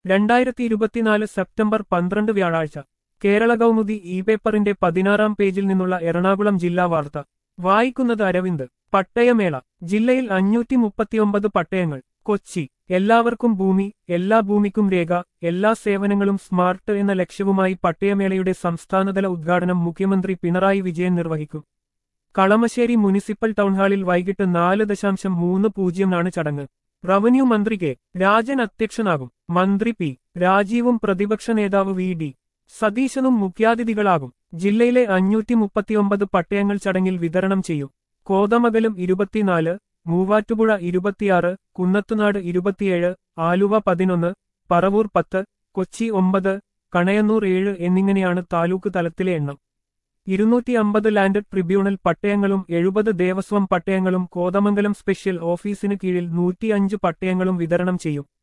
രണ്ടായിരത്തി ഇരുപത്തിനാല് സെപ്റ്റംബർ പന്ത്രണ്ട് വ്യാഴാഴ്ച കേരള കൗമുദി ഇ പേപ്പറിന്റെ പതിനാറാം പേജിൽ നിന്നുള്ള എറണാകുളം ജില്ലാ വാർത്ത വായിക്കുന്നത് അരവിന്ദ് പട്ടയമേള ജില്ലയിൽ അഞ്ഞൂറ്റി മുപ്പത്തിയൊമ്പത് പട്ടയങ്ങൾ കൊച്ചി എല്ലാവർക്കും ഭൂമി എല്ലാ ഭൂമിക്കും രേഖ എല്ലാ സേവനങ്ങളും സ്മാർട്ട് എന്ന ലക്ഷ്യവുമായി പട്ടയമേളയുടെ സംസ്ഥാനതല ഉദ്ഘാടനം മുഖ്യമന്ത്രി പിണറായി വിജയൻ നിർവഹിക്കും കളമശ്ശേരി മുനിസിപ്പൽ ടൗൺഹാളിൽ വൈകിട്ട് നാല് ദശാംശം മൂന്ന് പൂജ്യമാണ് ചടങ്ങ് റവന്യൂ മന്ത്രി കെ രാജൻ അധ്യക്ഷനാകും മന്ത്രി പി രാജീവും പ്രതിപക്ഷ നേതാവ് വി ഡി സതീശനും മുഖ്യാതിഥികളാകും ജില്ലയിലെ അഞ്ഞൂറ്റി മുപ്പത്തിയൊമ്പത് പട്ടയങ്ങൾ ചടങ്ങിൽ വിതരണം ചെയ്യും കോതമകലം ഇരുപത്തിനാല് മൂവാറ്റുപുഴ ഇരുപത്തിയാറ് കുന്നത്തുനാട് ഇരുപത്തിയേഴ് ആലുവ പതിനൊന്ന് പറവൂർ പത്ത് കൊച്ചി ഒമ്പത് കണയന്നൂർ ഏഴ് എന്നിങ്ങനെയാണ് താലൂക്ക് തലത്തിലെ എണ്ണം ഇരുന്നൂറ്റി അമ്പത് ലാൻഡ് ട്രിബ്യൂണൽ പട്ടയങ്ങളും എഴുപത് ദേവസ്വം പട്ടയങ്ങളും കോതമംഗലം സ്പെഷ്യൽ ഓഫീസിന് കീഴിൽ നൂറ്റിയഞ്ച് പട്ടയങ്ങളും വിതരണം ചെയ്യും